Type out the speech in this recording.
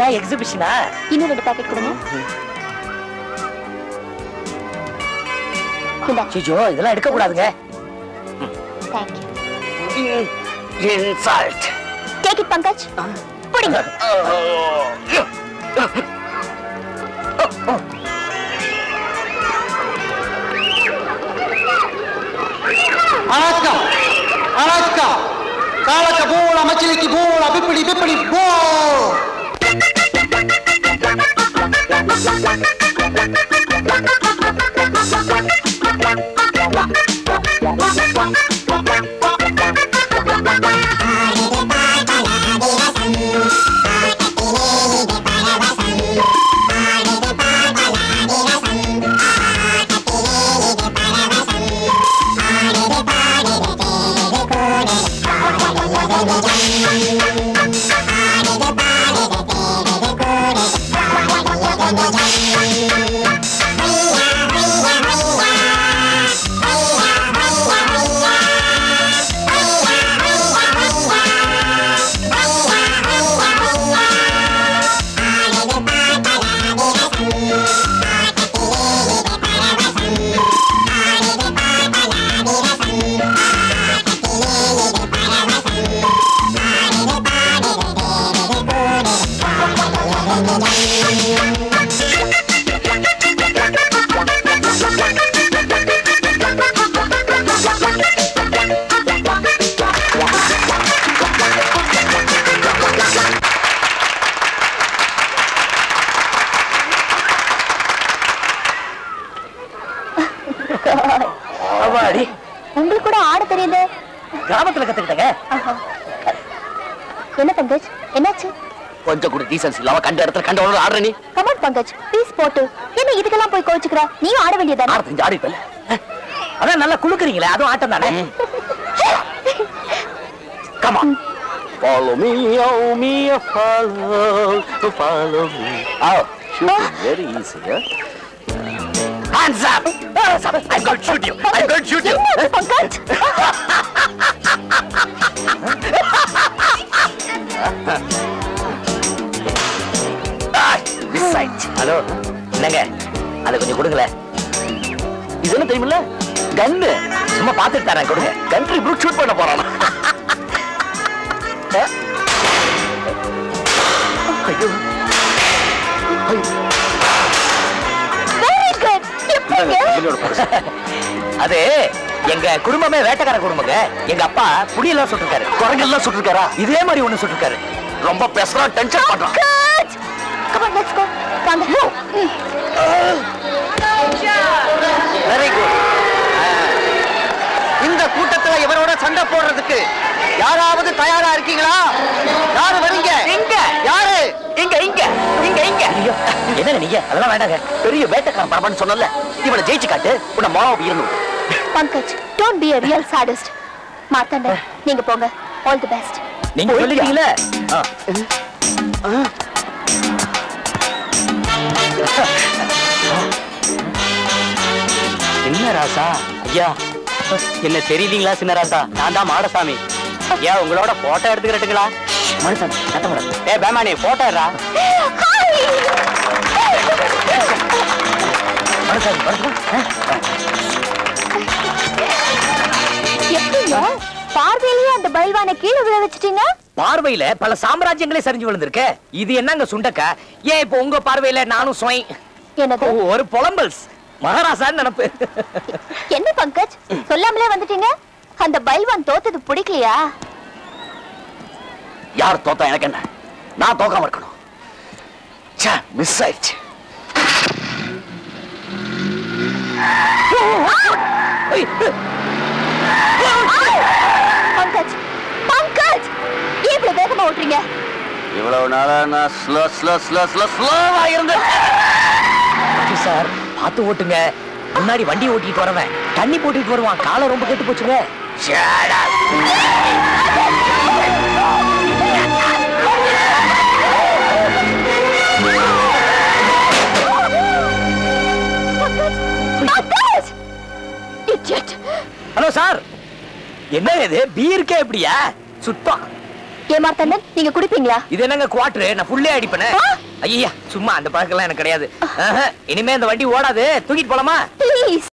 எக்ஸிபிஷனா இன்னும் ரெண்டு பாக்கெட் கொடுங்க இந்தா சிச்சோ இதெல்லாம் எடுக்க கூடாதுங்க thank you insult take it Pankaj புடிங்க அலாஸ்கா அலாஸ்கா காலக்க பூல மச்சிலிக்கு பூல பிப்பிடி பிப்பிடி போ அவாடி உங்களுக்கு கூட ஆட தெரியுது கிராமத்துல கத்துக்கிட்டங்க ஆஹா. என்ன பங்கஜ் என்னாச்சு கொஞ்சம் கூட டீசன்ஸ் இல்லாம கண்ட இடத்துல கண்ட ஆடுற நீ கமான் பங்கஜ் ப்ளீஸ் போட்டு என்ன இதுக்கெல்லாம் போய் கோச்சுக்கிற நீயும் ஆட வேண்டியதானே ஆட தெரிஞ்சு ஆடிப்பல அதான் நல்லா குளுக்குறீங்களே அதுவும் ஆட்டம் தானே கமா Follow me, oh me, follow, follow me. Oh, shooting, very easy, huh? Hands up! I'm going to shoot you. I'm going to shoot you. என்ன பங்கஜ் மிஸ் ஆயிடுச்சு ஹலோ என்னங்க அதை கொஞ்சம் கொடுங்களேன் இது என்ன தெரியுமில்ல கன்னு சும்மா பார்த்துட்டு தரேன் கொடுங்க கண்ட்ரி ப்ரூட் ஷூட் பண்ண போறான் ஐயோ வெரி குட் எப்படிங்க என்னோட பரிசு. அது எங்க குடும்பமே வேட்டைக்கார குடும்பங்க எங்க அப்பா புடியெல்லாம் சுட்டிருக்காரு குரங்கெல்லாம் சுட்டிருக்காரா இதே மாதிரி ஒண்ணு சுட்டிருக்காரு ரொம்ப பேசுறான் டென்ஷன் பண்றான் பங்கஜ் கமான் லெட்ஸ் கோ வாங்க ம். வெரி குட் இந்த கூட்டத்துல இவரோட சண்டை போடுறதுக்கு யாராவது தயாரா இருக்கீங்களா யாரு வரீங்க எங்க யாரு இங்க இங்க இங்க இங்க என்ன நீங்க அதெல்லாம் வேண்டாங்க பெரிய வேட்டைக்காரன் பரமான்னு சொன்னல இவனை ஜெயிச்சு காட்டு உன்னை மாவு இருணும் Pankaj don't be a real sadist Marthanda நீங்க போங்க ஆல் தி பெஸ்ட் நீங்க சொல்லிட்டீங்களே என்ன ராசா ஐயா என்ன தெரியலீங்களா சின்ன ராசா நான் தான் மாடசாமி ஐயா உங்களோட போட்டோ எடுத்துக்கிறட்டுங்களா மனுஷன் சத்தம் ஏ பேமானி போட்டோ எடுறா மனுஷன் மனுஷன் எப்படிங்க பார்வையிலேயே அந்த பைல்வானை கீழே விழ வச்சிட்டீங்க பார்வையில பல சாம்ராஜ்யங்களே சரிஞ்சு விழுந்திருக்க இது என்னங்க சுண்டக்கா ஏன் இப்போ உங்க பார்வையில நானும் சுவை என்னது ஒரு புலம்பல்ஸ் மகாராசான்னு நினப்பு என்ன பங்கஜ் சொல்லாமலே வந்துட்டீங்க அந்த பைல்வான் தோத்தது பிடிக்கலையா யார் தோத்தா எனக்கு என்ன நான் தோக்காம இருக்கணும் ச்சே மிஸ் ஆயிடுச்சு பங்கஜ் பங்கஜ் ஏன் இவ்வளவு வேகமா ஓட்டுறீங்க இவ்வளவு நாளா நான் ஸ்லோ ஸ்லோ ஸ்லோ ஸ்லோ ஸ்லோவா இருந்தேன் சார் பார்த்து ஓட்டுங்க முன்னாடி வண்டி ஓட்டிட்டு வரவன் தண்ணி போட்டுட்டு வருவான் காலை ரொம்ப கெட்டு போச்சுங்க Shut up. Pankaj idiot hello sir என்ன இது பீருக்கே எப்படியா சுத்தம் ஏன் மார்த்தாண்டன் நீங்க குடிப்பீங்களா இது என்னங்க குவார்டர் நான் ஃபுல்லே அடிப்பேனே ஆ? ஐயா சும்மா அந்த பழக்கம்லாம் எனக்கு கிடையாது ஆஹா, இனிமே இந்த வண்டி ஓடாது தூக்கிட்டு போலாமா ப்ளீஸ்